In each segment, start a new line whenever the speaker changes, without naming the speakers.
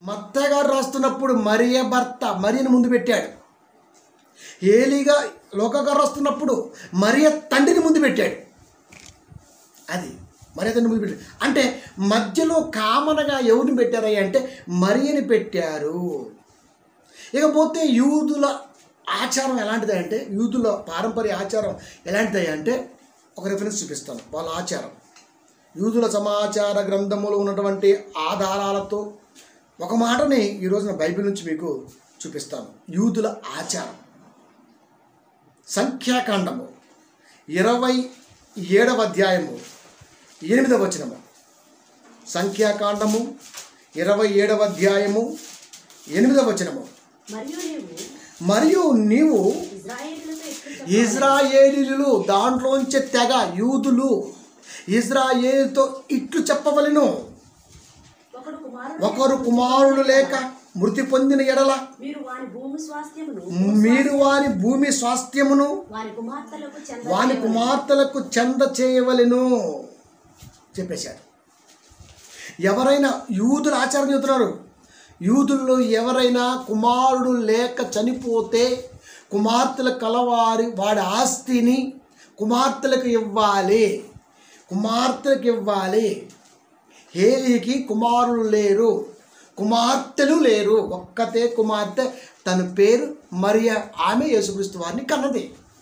మత్తయ్య గారు రాస్తున్నప్పుడు మరియ భర్త మరియని ముందు పెట్టాడు ఏలిగా లోక గారు రాస్తున్నప్పుడు మరియ తండ్రిని ముందు పెట్టాడు అది మరియ తండ్రి ముందు పెట్టాడు అంటే మధ్యలో కామనగా ఎవరిని పెట్టారయ్య అంటే మరియని పెట్టారు ఇకపోతే యూదుల ఆచారం ఎలాంటిది అంటే యూదుల పారంపర్య ఆచారం ఎలాంటిది అంటే ఒక రిఫరెన్స్ చూపిస్తాను వాళ్ళ ఆచారం యూదుల సమాచార గ్రంథములో ఉన్నటువంటి ఆధారాలతో ఒక మాటని ఈ రోజున బైబిల్ నుంచి మీకు చూపిస్తాను యూదుల ఆచారం సంఖ్యాకాండము ఇరవై ఏడవ అధ్యాయము ఎనిమిదవ వచనము సంఖ్యాకాండము ఇరవై ఏడవ అధ్యాయము ఎనిమిదవ వచనము
మరియు నీవు
మరియు నీవు
ఇజ్రాయేలులతో ఎట్లు
ఇజ్రాయేలీలు దాంట్లోంచి తెగ యూదులు ఇజ్రాయేలుతో ఇట్లు చెప్పవలెను
ఒకడు కుమారుడు
ఒకరు కుమారుడు లేక మృతి పొందిన ఎడల
మీరు వాని భూమి స్వాస్థ్యమును
మీరు వారి భూమి స్వాస్థ్యమును
వారి కుమార్తెలకు చెంద
వాని కుమార్తెలకు చెంద చేయవలెను చెప్పేశాడు ఎవరైనా యూదులు ఆచారం చెబుతున్నారు యూదుల్లో ఎవరైనా కుమారుడు లేక చనిపోతే కుమార్తెల కలవారి వాడి ఆస్తిని కుమార్తెలకు ఇవ్వాలి కుమార్తెలకు ఇవ్వాలి హేలీకి కుమారులు లేరు కుమార్తెలు లేరు ఒక్కతే కుమార్తె తన పేరు మరియ ఆమె యేసుక్రీస్తు వారిని కన్నది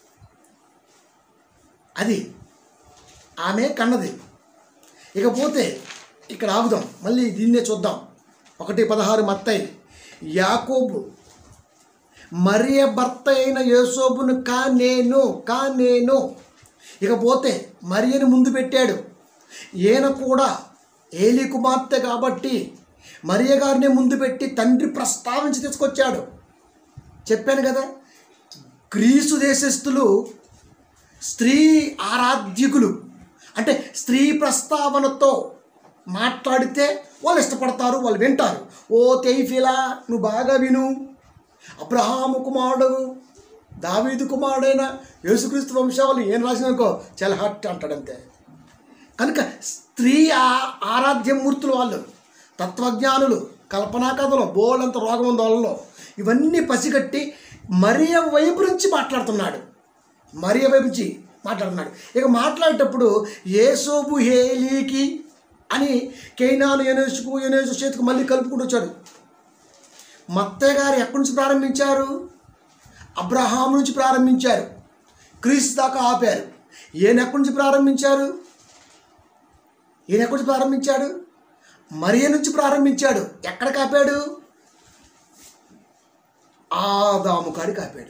అది ఆమె కన్నది ఇకపోతే ఇక్కడ ఆగుదాం మళ్ళీ దీన్నే చూద్దాం ఒకటి పదహారు మత్తయి యాకోబు మరియ భర్త అయిన యేసోబును కా నేను కా నేను ఇకపోతే మరియని ముందు పెట్టాడు ఈయన కూడా ఏలి కుమార్తె కాబట్టి మరియ గారిని ముందు పెట్టి తండ్రి ప్రస్తావించి తీసుకొచ్చాడు చెప్పాను కదా గ్రీసు దేశస్థులు స్త్రీ ఆరాధ్యకులు అంటే స్త్రీ ప్రస్తావనతో మాట్లాడితే వాళ్ళు ఇష్టపడతారు వాళ్ళు వింటారు ఓ తెయిఫిలా నువ్వు బాగా విను అబ్రహాము కుమారుడు దావీదు కుమారుడైన యేసుక్రీస్తు వంశావళి ఏం రాసిననుకో చాలా హట్ అంటాడంతే కనుక స్త్రీ ఆ- ఆరాధ్యమూర్తులు వాళ్ళు తత్వజ్ఞానులు కల్పనా కథలు బోలంత రోగం ఉంది వాళ్ళలో ఇవన్నీ పసిగట్టి మరియ వైపు నుంచి మాట్లాడుతున్నాడు మరియ వైపు నుంచి మాట్లాడుతున్నాడు ఇక మాట్లాడేటప్పుడు ఏసోబు హేలీకి అని కేనాను ఎనేసుకు ఎనేసు చేతికి మళ్ళీ కలుపుకుంటూ వచ్చాడు మత్తయ్య గారు ఎక్కడి నుంచి ప్రారంభించారు అబ్రహాం నుంచి ప్రారంభించారు క్రీస్తు దాకా ఆపారు ఈయన ఎక్కడి నుంచి ప్రారంభించారు ఈయన ఎక్కడి నుంచి ప్రారంభించాడు మరియ నుంచి ప్రారంభించాడు ఎక్కడ కాపాడు ఆదాము కాడి కాపాడు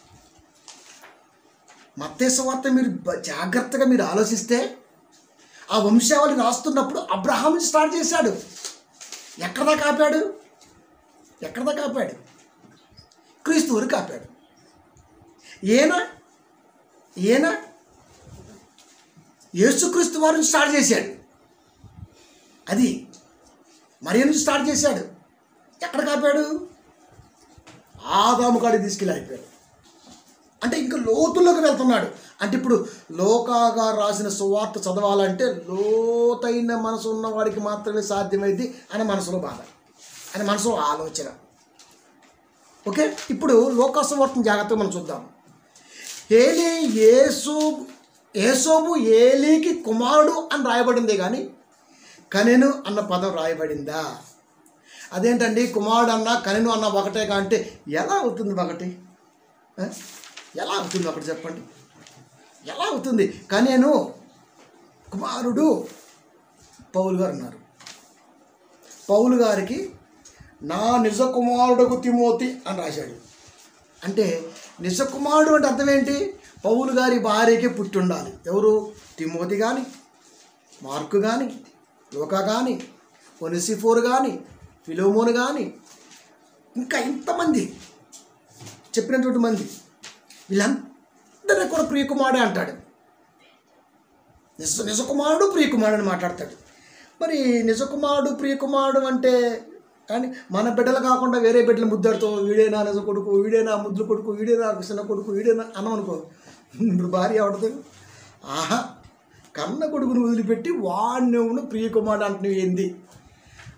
మత్తేసు వార్త మీరు బ- జాగ్రత్తగా మీరు ఆలోచిస్తే ఆ వంశావళి రాస్తున్నప్పుడు అబ్రహాం నుంచి స్టార్ట్ చేశాడు ఎక్కడ దాకా ఆపాడు ఎక్కడ దాకా ఆపాడు క్రీస్తు వరకు ఆపాడు ఈయన ఈయన యేసుక్రీస్తు వారిని స్టార్ట్ చేశాడు అది మరి నుంచి స్టార్ట్ చేశాడు ఎక్కడ కాపాడు ఆదాము కాడికి తీసుకెళ్ళి అయిపోయాడు అంటే ఇంకా లోతుల్లోకి వెళ్తున్నాడు అంటే ఇప్పుడు లోకాగా రాసిన సువార్త చదవాలంటే లోతైన మనసు ఉన్న వాడికి మాత్రమే సాధ్యమైంది అని మనసులో బాధ అని మనసులో ఆలోచన ఓకే ఇప్పుడు లోకా సువార్తను జాగ్రత్తగా మనం చూద్దాం ఏలి యేసు ఏసోబు ఏలీకి కుమారుడు అని రాయబడిందే కానీ కనెను అన్న పదం రాయబడిందా అదేంటండి కుమారుడు అన్న కనెను అన్న ఒకటే కా అంటే ఎలా అవుతుంది ఒకటి ఆ? ఎలా అవుతుంది ఒకటి చెప్పండి ఎలా అవుతుంది కనెను కుమారుడు పౌలు గారు ఉన్నారు పౌలు గారికి నా నిజ కుమారుడుకు తిమోతి అని రాశాడు అంటే నిజ కుమారుడు అంటే అర్థం ఏంటి పౌలు గారి భార్యకి పుట్టి ఉండాలి ఎవరు తిమోతి కానీ మార్కు కానీ లోకా కానీ ఒనిసిఫోర్ కానీ ఫిలోమోన్ కానీ ఇంకా ఇంతమంది చెప్పినటువంటి మంది వీళ్ళందరినీ కూడా ప్రియకుమారుడే అంటాడు నిజ నిజకుమారుడు ప్రియకుమారుడు అని మాట్లాడతాడు మరి నిజకుమారుడు ప్రియకుమారుడు అంటే కానీ మన బిడ్డలు కాకుండా వేరే బిడ్డలు ముద్దాడుతూ వీడేనా నిజ కొడుకు వీడేనా ముద్దుల కొడుకు వీడేనా చిన్న కొడుకు వీడేనా అన్నాం అనుకో ఇప్పుడు భార్య ఆడుతుంది ఆహా కన్న కొడుకును వదిలిపెట్టి వాడిని ప్రియకుమారుడు అంటున్నావు ఏంది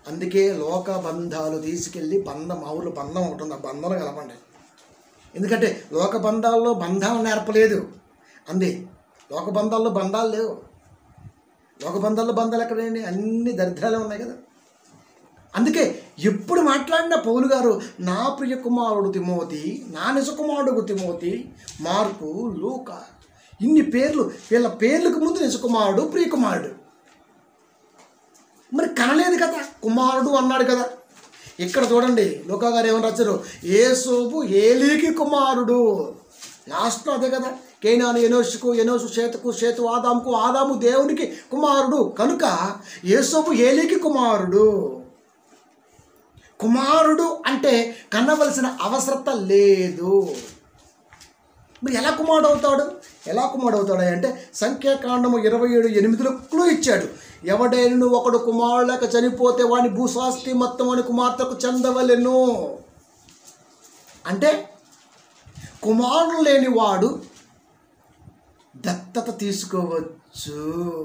అందుకే లోక బంధాలు తీసుకెళ్ళి బంధం మా ఊళ్ళో బంధం ఒకటి ఉంది ఆ బంధంలో కలపండి ఎందుకంటే లోక బంధాల్లో బంధాలు నేర్పలేదు అంది లోక బంధాల్లో బంధాలు లేవు లోక బంధాల్లో బంధాలు ఎక్కడండి అన్ని దరిద్రాలే ఉన్నాయి కదా అందుకే ఎప్పుడు మాట్లాడిన పౌలు గారు నా ప్రియ కుమారుడు తిమోతి నా నిజ కుమారుడు తిమోతి మార్కు లూక ఇన్ని పేర్లు వీళ్ళ పేర్లకు ముందు నిజ కుమారుడు ప్రియ కుమారుడు మరి కనలేదు కదా కుమారుడు అన్నాడు కదా ఇక్కడ చూడండి లోకా గారు ఏమని రాశారు ఏసోబు ఏలీకి కుమారుడు లాస్ట్లో అదే కదా కేనాను ఎనోషుకు ఎనోసు చేతుకు చేతు ఆదాముకు ఆదాము దేవునికి కుమారుడు కనుక ఏసోబు ఏలీకి కుమారుడు కుమారుడు అంటే కన్నవలసిన అవసరత లేదు మరి ఎలా కుమారుడు అవుతాడు ఎలా కుమారుడు అవుతాడు అంటే సంఖ్యాకాండము ఇరవై ఏడు ఎనిమిదిలో క్లూ ఇచ్చాడు ఎవడైనా ఒకడు కుమారులకు చనిపోతే వాని భూస్వాస్తి మొత్తం అని కుమార్తెకు చెందవలెను అంటే కుమారుడు లేని వాడు దత్తత తీసుకోవచ్చు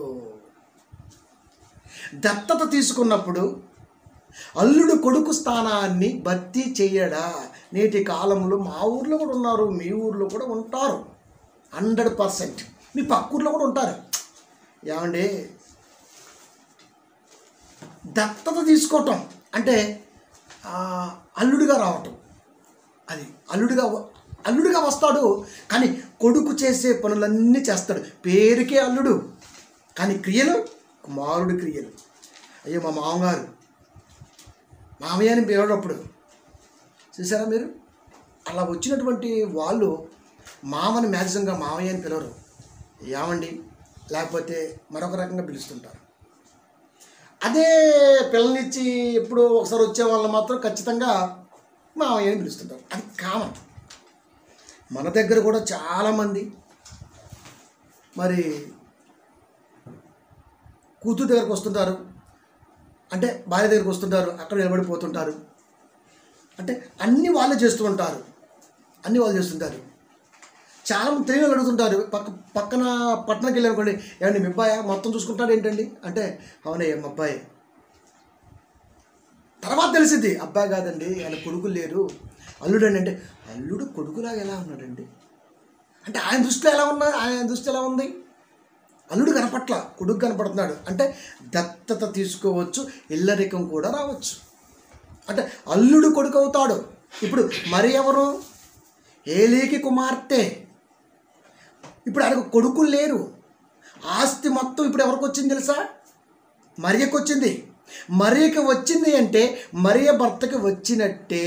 దత్తత తీసుకున్నప్పుడు అల్లుడు కొడుకు స్థానాన్ని భర్తీ చేయడా నేటి కాలంలో మా ఊర్లో కూడా ఉన్నారు మీ ఊర్లో కూడా ఉంటారు హండ్రెడ్ పర్సెంట్ మీ పక్క ఊర్లో కూడా ఉంటారు ఏమండి దత్తత తీసుకోవటం అంటే ఆ, అల్లుడిగా రావటం అది అల్లుడిగా వ- అల్లుడిగా వస్తాడు కానీ కొడుకు చేసే పనులన్నీ చేస్తాడు పేరుకే అల్లుడు కానీ క్రియలు కుమారుడి క్రియలు అయ్యో మా మామగారు మామయ్య అని పిలవడప్పుడు చూసారా మీరు అలా వచ్చినటువంటి వాళ్ళు మామని మ్యాక్సిమంగా మామయ్య అని పిలవరు ఏమండి లేకపోతే మరొక రకంగా పిలుస్తుంటారు అదే పిల్లనిచ్చి ఎప్పుడు ఒకసారి వచ్చే వాళ్ళు మాత్రం ఖచ్చితంగా మామయ్య అని పిలుస్తుంటారు అది కామన్ మన దగ్గర కూడా చాలామంది మరి కూతురు దగ్గరకు వస్తుంటారు అంటే భార్య దగ్గరకు వస్తుంటారు అక్కడ నిలబడిపోతుంటారు అంటే అన్నీ వాళ్ళే చేస్తూ ఉంటారు అన్నీ వాళ్ళు చేస్తుంటారు చాలా మంది తెలియని వాళ్ళు అడుగుతుంటారు పక్క పక్కన పట్టణంకి వెళ్ళి అనుకోండి ఏమండి మీ అబ్బాయి మొత్తం చూసుకుంటాడు ఏంటండి అంటే అవునయ్య మా అబ్బాయి తర్వాత తెలిసింది అబ్బాయి కాదండి ఆయన కొడుకులు లేరు అల్లుడండి అంటే అల్లుడు కొడుకులాగా ఎలా ఉన్నాడండి అంటే ఆయన దృష్టిలో ఎలా ఉన్నా ఆయన దృష్టి ఎలా ఉంది అల్లుడు కనపట్ల కొడుకు కనపడుతున్నాడు అంటే దత్తత తీసుకోవచ్చు ఇల్లరికం కూడా రావచ్చు అంటే అల్లుడు కొడుకు అవుతాడు ఇప్పుడు మరి ఎవరు ఏలీకి కుమార్తె ఇప్పుడు ఆయనకు కొడుకులు లేరు ఆస్తి మొత్తం ఇప్పుడు ఎవరికి వచ్చింది తెలుసా మరియకు వచ్చింది మరియకి వచ్చింది అంటే మరియ భర్తకి వచ్చినట్టే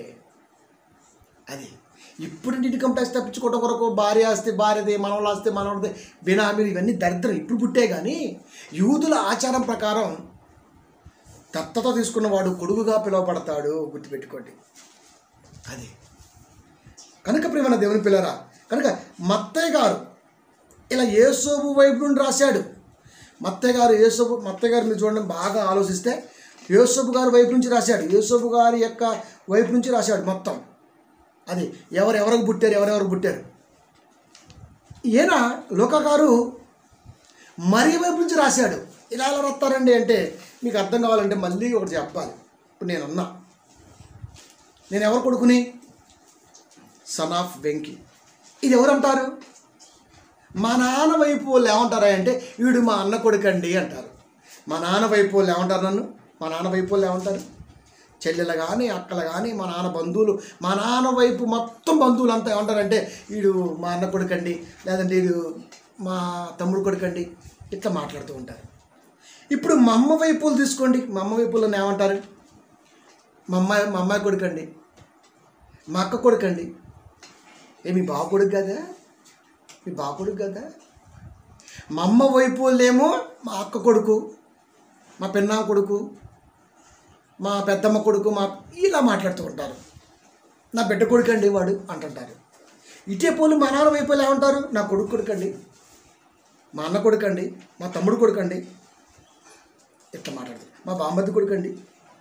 అది ఇప్పుడు ఇన్కమ్ ట్యాక్స్ తప్పించుకోవడం కొరకు భార్య ఆస్తి భార్యది మనవల ఆస్తి మనవలది బినామీలు ఇవన్నీ దరిద్రం ఇప్పుడు పుట్టే కానీ యూదుల ఆచారం ప్రకారం దత్తత తీసుకున్నవాడు కొడుకుగా పిలువబడతాడు గుర్తుపెట్టుకోండి అది కనుక ప్రియమైన దేవుని పిల్లరా కనుక మత్తయ్య గారు ఇలా యేసోబు వైపు నుండి రాశాడు మత్తయ్య గారు యేసోబు మత్తయ్య గారు మీరు చూడండి బాగా ఆలోచిస్తే యేసోబు గారి వైపు నుంచి రాశాడు యేసోబు గారి యొక్క వైపు నుంచి రాశాడు మొత్తం అది ఎవరెవరికి పుట్టారు ఎవరెవరు పుట్టారు ఈయన లోక గారు మరి వైపు నుంచి రాశాడు ఇలా ఎలా రాస్తారండి అంటే మీకు అర్థం కావాలంటే మళ్ళీ ఒకటి చెప్పాలి ఇప్పుడు నేను అన్నా నేను ఎవరు కొడుకుని సన్ ఆఫ్ వెంకీ ఇది ఎవరంటారు మా నాన్న వైపు వాళ్ళు ఏమంటారా అంటే వీడు మా అన్న కొడుకండి అంటారు మా నాన్న వైపు వాళ్ళు ఏమంటారు నన్ను మా నాన్న వైపు వాళ్ళు ఏమంటారు చెల్లెలు కానీ అక్కలు కానీ మా నాన్న బంధువులు మా నాన్న వైపు మొత్తం బంధువులు అంతా ఏమంటారంటే వీడు మా అన్న కొడుకండి లేదంటే వీడు మా తమ్ముడు కొడుకండి ఇట్లా మాట్లాడుతూ ఉంటారు ఇప్పుడు మా అమ్మ వైపులు తీసుకోండి మా అమ్మ వైపులను ఏమంటారు మా అమ్మాయి మా అమ్మాయి కొడుకండి మా అక్క కొడుకండి ఏ మీ బావ కొడుకు కదా మీ బావ కొడుకు కదా మా అమ్మ వైపు వాళ్ళేమో మా అక్క కొడుకు మా పెన్నా కొడుకు మా పెద్దమ్మ కొడుకు మా ఇలా మాట్లాడుతూ ఉంటారు నా బిడ్డ కొడుకు అండి వాడు అంటుంటారు ఇటే పోలు మా నాన్న వైపు వాళ్ళు ఏమంటారు నా కొడుకు కొడుకు అండి మా అన్న కొడుకు అండి మా తమ్ముడు కొడుకు అండి ఇట్లా మాట్లాడతారు మా బామ్మద్ది కొడుకు అండి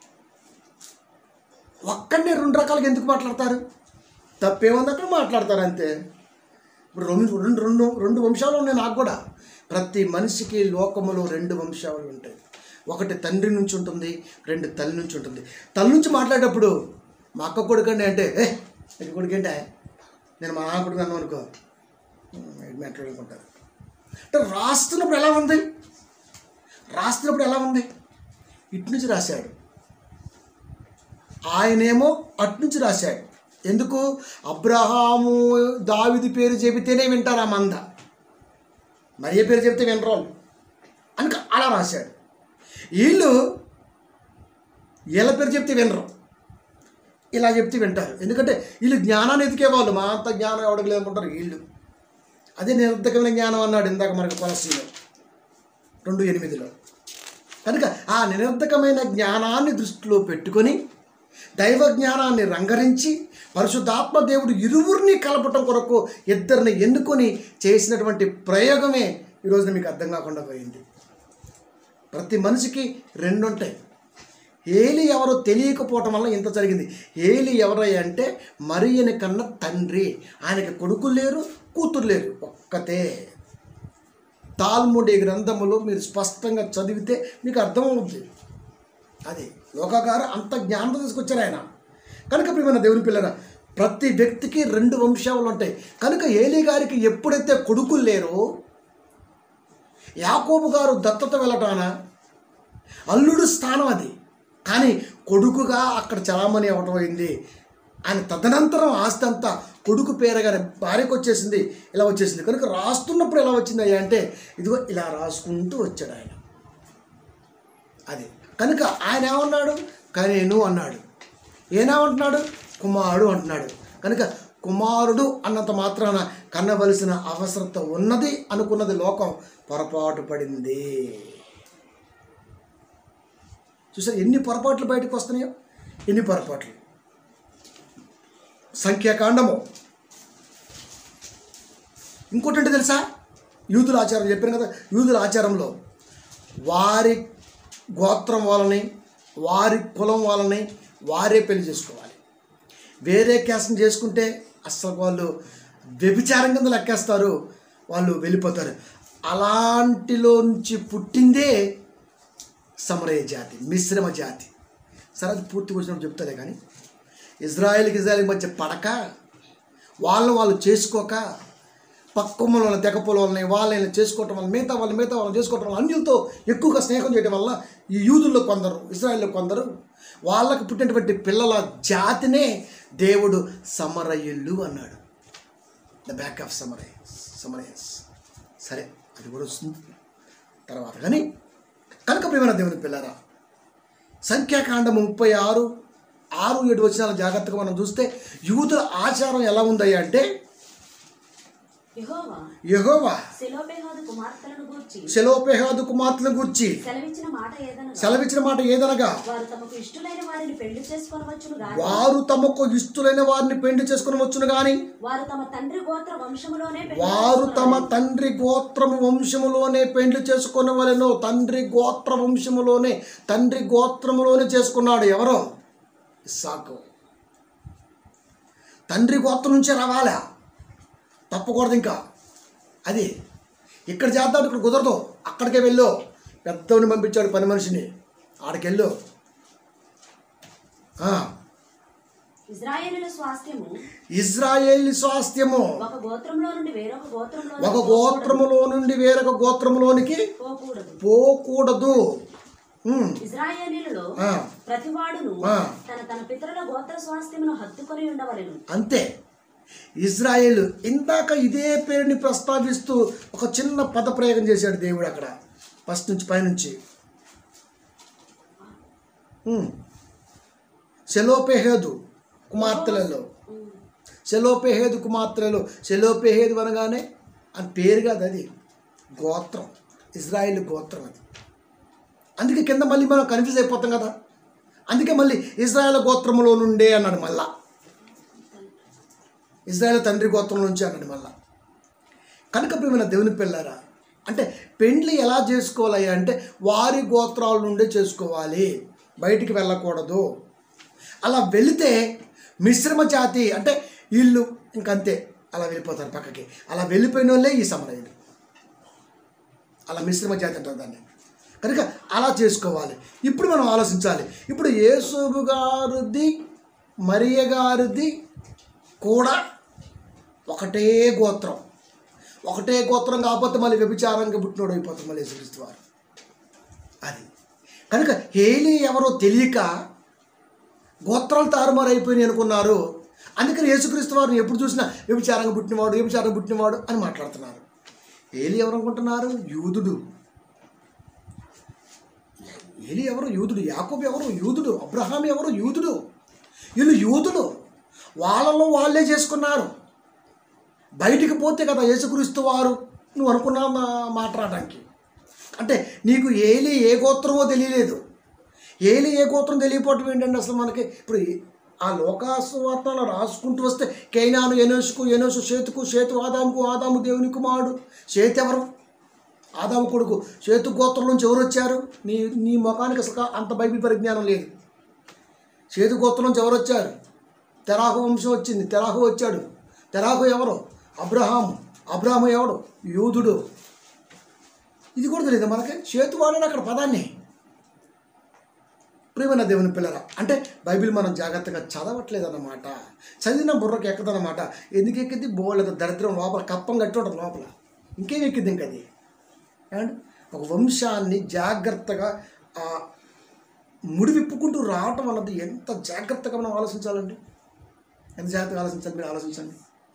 ఒక్కడిని రెండు రకాలుగా ఎందుకు మాట్లాడతారు తప్పేముంది అక్కడ మాట్లాడతారు అంతే ఇప్పుడు రెండు రెండు రెండు రెండు వంశాలు ఉన్నాయి నాకు కూడా ప్రతి మనిషికి లోకములో రెండు వంశాలు ఉంటాయి ఒకటి తండ్రి నుంచి ఉంటుంది రెండు తల్లి నుంచి ఉంటుంది తల్లి నుంచి మాట్లాడేటప్పుడు మా అక్క కొడుకండి అంటే ఏ ఇది కొడుకేంటే నేను మా నాన్న కొడుకు అన్నాను అనుకో మాట్లాడుకుంటారు అంటే రాస్తున్నప్పుడు ఎలా ఉంది రాస్తున్నప్పుడు ఎలా ఉంది ఇటు నుంచి రాశాడు ఆయనేమో అటు నుంచి రాశాడు ఎందుకు అబ్రహాము దావిది పేరు చెబితేనే వింటారు ఆ మంద మరియ పేరు చెబితే వినరు వాళ్ళు అని అలా రాశాడు వీళ్ళు వీళ్ళ పేరు చెప్తే వినరు ఇలా చెప్తే వింటారు ఎందుకంటే వీళ్ళు జ్ఞానాన్ని ఎదికే వాళ్ళు మా అంత జ్ఞానం ఎవరికి లేదనుకుంటారు వీళ్ళు అదే నిరర్ధకమైన జ్ఞానం అన్నాడు ఇందాక మనకు పాలసీలో రెండు ఎనిమిదిలో కనుక ఆ నిరర్ధకమైన జ్ఞానాన్ని దృష్టిలో పెట్టుకొని దైవ జ్ఞానాన్ని రంగరించి పరిశుద్ధాత్మ దేవుడు ఇరువురిని కలపటం కొరకు ఇద్దరిని ఎన్నుకొని చేసినటువంటి ప్రయోగమే ఈరోజున మీకు అర్థం కాకుండా పోయింది ప్రతి మనిషికి రెండు ఉంటాయి ఏలి ఎవరో తెలియకపోవటం వల్ల ఇంత జరిగింది ఏలి ఎవరయ్య అంటే మరియని కన్న తండ్రి ఆయనకి కొడుకులు లేరు కూతురు లేరు ఒక్కతే తాల్ముడి గ్రంథములో మీరు స్పష్టంగా చదివితే మీకు అర్థమవుతుంది అది లోకాగారు అంత జ్ఞానం తీసుకొచ్చారు ఆయన కనుక ప్రియమైన దేవుని పిల్లరా ప్రతి వ్యక్తికి రెండు వంశాలు ఉంటాయి కనుక ఏలి గారికి ఎప్పుడైతే కొడుకులు లేరో యాకోబు గారు దత్తత వెళ్ళటాన అల్లుడు స్థానం అది కానీ కొడుకుగా అక్కడ చలామణి అవటం అయింది ఆయన తదనంతరం ఆస్తి అంతా కొడుకు పేరగానే భార్యకు వచ్చేసింది ఇలా వచ్చేసింది కనుక రాస్తున్నప్పుడు ఎలా వచ్చింది అయ్యా అంటే ఇదిగో ఇలా రాసుకుంటూ వచ్చాడు ఆయన అది కనుక ఆయన ఏమన్నాడు కనేను అన్నాడు ఏనేమంటున్నాడు కుమారుడు అంటున్నాడు కనుక కుమారుడు అన్నంత మాత్రాన కన్నవలసిన అవసరత ఉన్నది అనుకున్నది లోకం పొరపాటు పడింది చూసారు ఎన్ని పొరపాట్లు బయటకు వస్తున్నాయో ఎన్ని పొరపాట్లు సంఖ్యాకాండము ఇంకోటి ఏంటో తెలుసా యూదుల ఆచారం చెప్పాను కదా యూదుల ఆచారంలో వారి గోత్రం వాళ్ళని వారి కులం వాళ్ళని వారే పెళ్లి చేసుకోవాలి వేరే క్యాస్ట్ని చేసుకుంటే అసలు వాళ్ళు వ్యభిచారం కింద లెక్కేస్తారు వాళ్ళు వెళ్ళిపోతారు అలాంటిలోంచి పుట్టిందే సమరయ జాతి మిశ్రమ జాతి సరే అది పూర్తి వచ్చినప్పుడు చెప్తాలే కానీ ఇజ్రాయెల్కి ఇజ్రాయెల్కి మధ్య పడక వాళ్ళని వాళ్ళు చేసుకోక పక్కమ్మల వాళ్ళ తెగపోల వాళ్ళని వాళ్ళని చేసుకోవటం వల్ల మిగతా వాళ్ళు మిగతా వాళ్ళని చేసుకోవటం వల్ల అన్యులతో ఎక్కువగా స్నేహం చేయడం వల్ల ఈ యూదుల్లో కొందరు ఇజ్రాయెల్లో కొందరు వాళ్ళకు పుట్టినటువంటి పిల్లల జాతినే దేవుడు సమరయుళ్ళు అన్నాడు ద బ్యాక్ ఆఫ్ సమరయ సమరయస్ సరే అది కూడా వస్తుంది తర్వాత కానీ కనుక ప్రియమైన దేవుని పిల్లరా సంఖ్యాకాండం ముప్పై ఆరు ఆరు ఏడు వచ్చిన జాగ్రత్తగా మనం చూస్తే యూదుల ఆచారం ఎలా ఉందయ్యా అంటే
యెహోవా
యెహోవా
సెలోబేహాదు కుమార్తెలను గూర్చి
శలోపేహాదు కుమార్తెను గుర్చి
సెలవిచ్చిన మాట ఏదనగా
సెలవిచ్చిన మాట ఏదనగా
వారు తమకు ఇష్టలైన వారిని పెళ్లి చేసుకొనవచ్చును గాని
వారు తమకు ఇష్టలైన వారిని పెండి చేసుకుని వచ్చును గాని
వారు తమ తండ్రి గోత్ర వంశములోనే పెళ్లి
వారు తమ
చేసుకొనవలెను.
తండ్రి గోత్రము వంశములోనే పెండ్లి చేసుకున్న వలెను తండ్రి గోత్ర వంశములోనే తండ్రి గోత్రములోనే చేసుకున్నాడు ఎవరో ఇస్సాకు తండ్రి గోత్రం నుంచే రావాలా తప్పకూడదు ఇంకా అది ఇక్కడ చేద్దాం ఇక్కడ కుదరదు అక్కడికే వెళ్ళు పెద్దవని పంపించాడు పని మనిషిని ఆడికెళ్ళు ఆ,
ఇజ్రాయేలుల స్వాస్థ్యము
ఇజ్రాయేల్ స్వాస్థ్యము
ఒక గోత్రంలో నుండి వేరొక గోత్రంలో
ఒక గోత్రములో నుండి వేరొక గోత్రములోనికి
పోకూడదు
పోకూడదు ఉమ్,
ఇజ్రాయేలీలలో
ఆ,
ప్రతివాడును
ఆ.
తన తన పితరుల గోత్ర స్వాస్థ్యమును హత్తుకొని ఉండవలెను
అంతే ఇజ్రాయేల్ ఇందాక ఇదే పేరుని ప్రస్తావిస్తూ ఒక చిన్న పద ప్రయోగం చేశాడు దేవుడు అక్కడ ఫస్ట్ నుంచి పైనుంచి ఉమ్. సెలోపెహేదు కుమార్తెలలో
ఉమ్.
సెలోపెహేదు కుమార్తెలలో సెలోపెహేదు అనగానే అని పేరు కాదు అది గోత్రం ఇజ్రాయిల్ గోత్రం అది అందుకే కింద మళ్ళీ మనం కన్ఫ్యూజ్ అయిపోతాం కదా అందుకే మళ్ళీ ఇజ్రాయెల్ గోత్రములో నుండే అన్నాడు మళ్ళా ఇజ్రాయెల్ తండ్రి గోత్రం నుంచి అన్నాడు మళ్ళా కనుక ప్రియమైన దేవుని పిల్లారా అంటే పెండ్లి ఎలా చేసుకోవాలి అంటే వారి గోత్రాల నుండే చేసుకోవాలి బయటికి వెళ్ళకూడదు అలా వెళితే మిశ్రమ జాతి అంటే వీళ్ళు ఇంకంతే అలా వెళ్ళిపోతారు పక్కకి అలా వెళ్ళిపోయిన వాళ్ళే ఈ సమరయులు అలా మిశ్రమ జాతి అంటారు దాన్ని కనుక అలా చేసుకోవాలి ఇప్పుడు మనం ఆలోచించాలి ఇప్పుడు యేసుబు గారిది మరియ గారిది కూడా ఒకటే గోత్రం ఒకటే గోత్రం కాకపోతే మళ్ళీ వ్యభిచారంగా పుట్టినోడు అయిపోతాం మళ్ళీ యేసుక్రీస్తు వారు అది కనుక హేలీ ఎవరో తెలియక గోత్రాలు తారుమారైపోయినాయి అనుకున్నారు అందుకని యేసుక్రీస్తు వారిని ఎప్పుడు చూసినా వ్యభిచారంగా పుట్టినవాడు వ్యభిచారంగా పుట్టినవాడు అని మాట్లాడుతున్నారు ఏలి ఎవరు అనుకుంటున్నారు యూదుడు ఏలి ఎవరు యూదుడు యాకోబు ఎవరు యూదుడు అబ్రహాం ఎవరు యూదుడు వీళ్ళు యూదుడు వాళ్ళలో వాళ్ళే చేసుకున్నారు బయటికి పోతే కదా యేసుక్రీస్తు వారు నువ్వు అనుకున్నావు మా- మాట్లాడడానికి అంటే నీకు ఏలి ఏ గోత్రమో తెలియలేదు ఏలి ఏ గోత్రం తెలియపోవటం ఏంటంటే అసలు మనకి ఇప్పుడు ఈ- ఆ లోకాసువార్తలు రాసుకుంటూ వస్తే కైనాను ఎనోసుకు ఎనోసు చేతుకు చేతు ఆదాముకు ఆదాము దేవుని కుమారుడు చేతు ఎవరు ఆదాము కొడుకు చేతు గోత్రం నుంచి ఎవరు వచ్చారు నీ నీ ముఖానికి అసలు అంత బైబిల్ పరిజ్ఞానం లేదు చేతు గోత్రం నుంచి ఎవరు వచ్చారు తెరాహు వంశం వచ్చింది తెరాహు వచ్చాడు తెరాహు ఎవరు అబ్రహాము అబ్రహాము ఎవడు యూదుడు ఇది కూడా తెలియదు మనకి చేతు వాడాడు అక్కడ పదాన్ని ప్రియమైన దేవుని పిల్లరా అంటే బైబిల్ మనం జాగ్రత్తగా చదవట్లేదు అన్నమాట చదివిన బుర్రకి ఎక్కదన్నమాట ఎందుకు ఎక్కింది బోళ్ళ దరిద్రం లోపల కప్పం కట్టి ఉంటుంది లోపల ఇంకేం ఎక్కింది ఇంక అది ఏమండి ఒక వంశాన్ని జాగ్రత్తగా ఆ ముడి విప్పుకుంటూ రావటం అన్నది ఎంత జాగ్రత్తగా మనం ఆలోచించాలండి ఎంత జాగ్రత్తగా ఆలోచించాలి మీరు ఆలోచించండి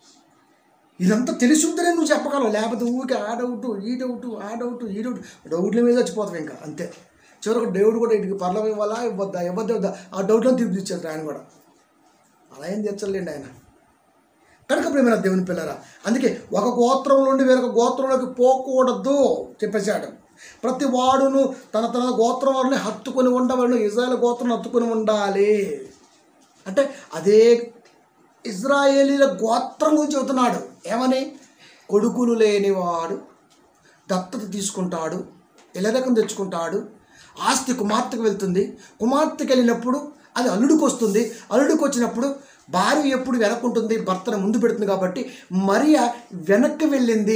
ఇదంతా తెలిసి ఉంటేనే నువ్వు చెప్పగలవు లేకపోతే ఊరికే ఆ డౌట్ ఈ డౌట్ ఆ డౌట్ ఈ డౌట్ డౌట్ల మీద చచ్చిపోతావు ఇంకా అంతే చివరికి దేవుడు కూడా ఇంటికి పర్లం ఇవ్వాలా ఇవ్వద్దా ఇవ్వద్దా ఇవ్వద్దా ఆ డౌట్లో తీర్పు తెచ్చారు ఆయన కూడా అలా ఏం తెచ్చలేండి ఆయన కనుక ప్రేమైన దేవుని పిల్లరా అందుకే ఒక గోత్రం నుండి వేరొక గోత్రంలోకి పోకూడదు చెప్పేశాడు ప్రతి వాడును తన తన గోత్రం వారిని హత్తుకొని ఉండవలను ఇజ్రాయల్ గోత్రం హత్తుకొని ఉండాలి అంటే అదే ఇజ్రాయేలీల గోత్రం గురించి చెబుతున్నాడు ఏమని కొడుకులు లేనివాడు దత్తత తీసుకుంటాడు ఇలరకం తెచ్చుకుంటాడు ఆస్తి కుమార్తెకు వెళ్తుంది కుమార్తెకి వెళ్ళినప్పుడు అది అల్లుడికి వస్తుంది అల్లుడికి వచ్చినప్పుడు భార్య ఎప్పుడు వెనక్కుంటుంది భర్తను ముందు పెడుతుంది కాబట్టి మరియ వెనక్కి వెళ్ళింది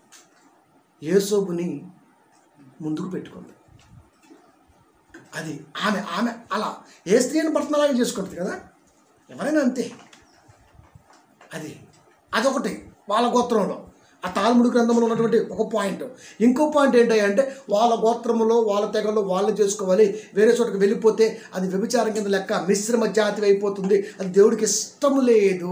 యేసోబుని ముందుకు పెట్టుకుంది అది ఆమె ఆమె అలా ఏ స్త్రీని భర్తను అలాగే చేసుకుంటుంది కదా ఎవరైనా అంతే అది అదొకటి వాళ్ళ గోత్రంలో ఆ తాల్ముడు గ్రంథంలో ఉన్నటువంటి ఒక పాయింట్ ఇంకో పాయింట్ ఏంటంటే వాళ్ళ గోత్రములో వాళ్ళ తెగలో వాళ్ళు చేసుకోవాలి వేరే చోటకి వెళ్ళిపోతే అది వ్యభిచారం కింద లెక్క మిశ్రమ జాతి అయిపోతుంది అది దేవుడికి ఇష్టం లేదు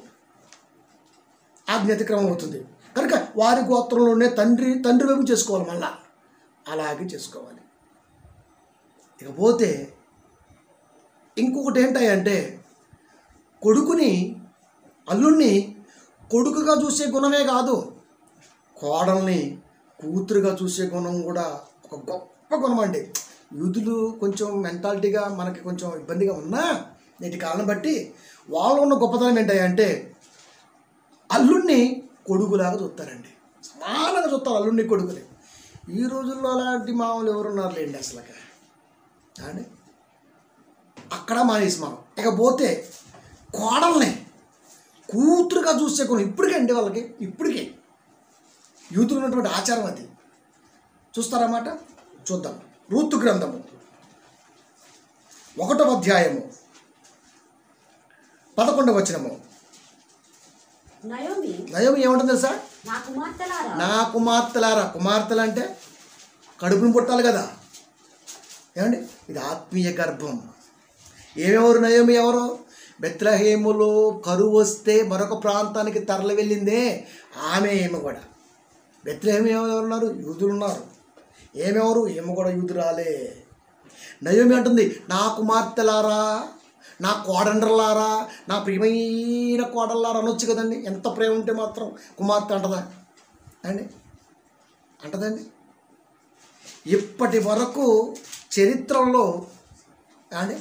ఆజ్ఞ అతిక్రమం అవుతుంది కనుక వారి గోత్రంలోనే తండ్రి తండ్రి వైపు చేసుకోవాలి మళ్ళా అలాగే చేసుకోవాలి ఇకపోతే ఇంకొకటి ఏంటంటే కొడుకుని అల్లుణ్ణి కొడుకుగా చూసే గుణమే కాదు కోడల్ని కూతురుగా చూసే గుణం కూడా ఒక గొప్ప గుణం అండి యూదులు కొంచెం మెంటాలిటీగా మనకి కొంచెం ఇబ్బందిగా ఉన్నా నేటి కాలం బట్టి వాళ్ళు ఉన్న గొప్పతనం ఏంటంటే అల్లుణ్ణి కొడుకులాగా చూస్తారండి సమానంగా చూస్తారు అల్లుణ్ణి కొడుకుని ఈ రోజుల్లో అలాంటి మామూలు ఎవరున్నారు లేండి అసలు అండి అక్కడ మానేసి మనం ఇకపోతే కోడల్ని కూతురుగా చూసే కొన్ని ఇప్పటికే అండి వాళ్ళకి ఇప్పటికే యూతులు ఉన్నటువంటి ఆచారం అది చూస్తారన్నమాట చూద్దాం రూతు గ్రంథము ఒకటవ అధ్యాయము పదకొండవ వచనము
నయోమి
నయం ఏమంటుంది తెలుసా
నా కుమార్తెలారా
నా కుమార్తెలారా కుమార్తెలు అంటే కడుపును పుట్టాలి కదా ఏమండి ఇది ఆత్మీయ గర్భం ఏమెవరు నయోమి ఎవరు బెత్లహేములో కరువు వస్తే మరొక ప్రాంతానికి తరలి వెళ్ళిందే ఆమె ఏమి కూడా బెత్లహేమి ఎవరు ఉన్నారు యూదులు ఉన్నారు ఏమెవరు ఏమో కూడా యూదురాలే నయోమి అంటుంది నా కుమార్తెలారా నా కోడండ్రలారా నా ప్రియమైన కోడల్లారా అనొచ్చు కదండి ఎంత ప్రేమ ఉంటే మాత్రం కుమార్తె అంటదా అండి అంటదండి ఇప్పటి వరకు చరిత్రలో అండి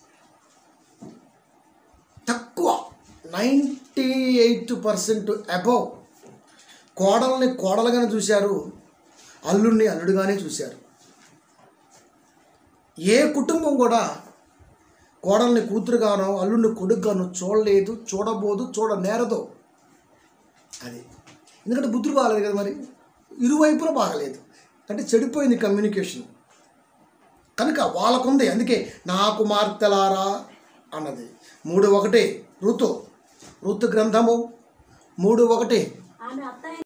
తక్కువ నైంటీ ఎయిట్ పర్సెంట్ అబవ్ కోడల్ని కోడలుగానే చూశారు అల్లుడిని అల్లుడుగానే చూశారు ఏ కుటుంబం కూడా కోడల్ని కూతురుగానో అల్లుడిని కొడుకుగానో చూడలేదు చూడబోదు చూడనేరదు అది ఎందుకంటే బుద్ధులు బాగలేదు కదా మరి ఇరువైపులా బాగలేదు అంటే చెడిపోయింది కమ్యూనికేషన్ కనుక వాళ్ళకుంది అందుకే నా కుమార్తెలారా అన్నది మూడు ఒకటి ఋతు ఋతు గ్రంథము మూడు ఒకటి
ఆమె అత్త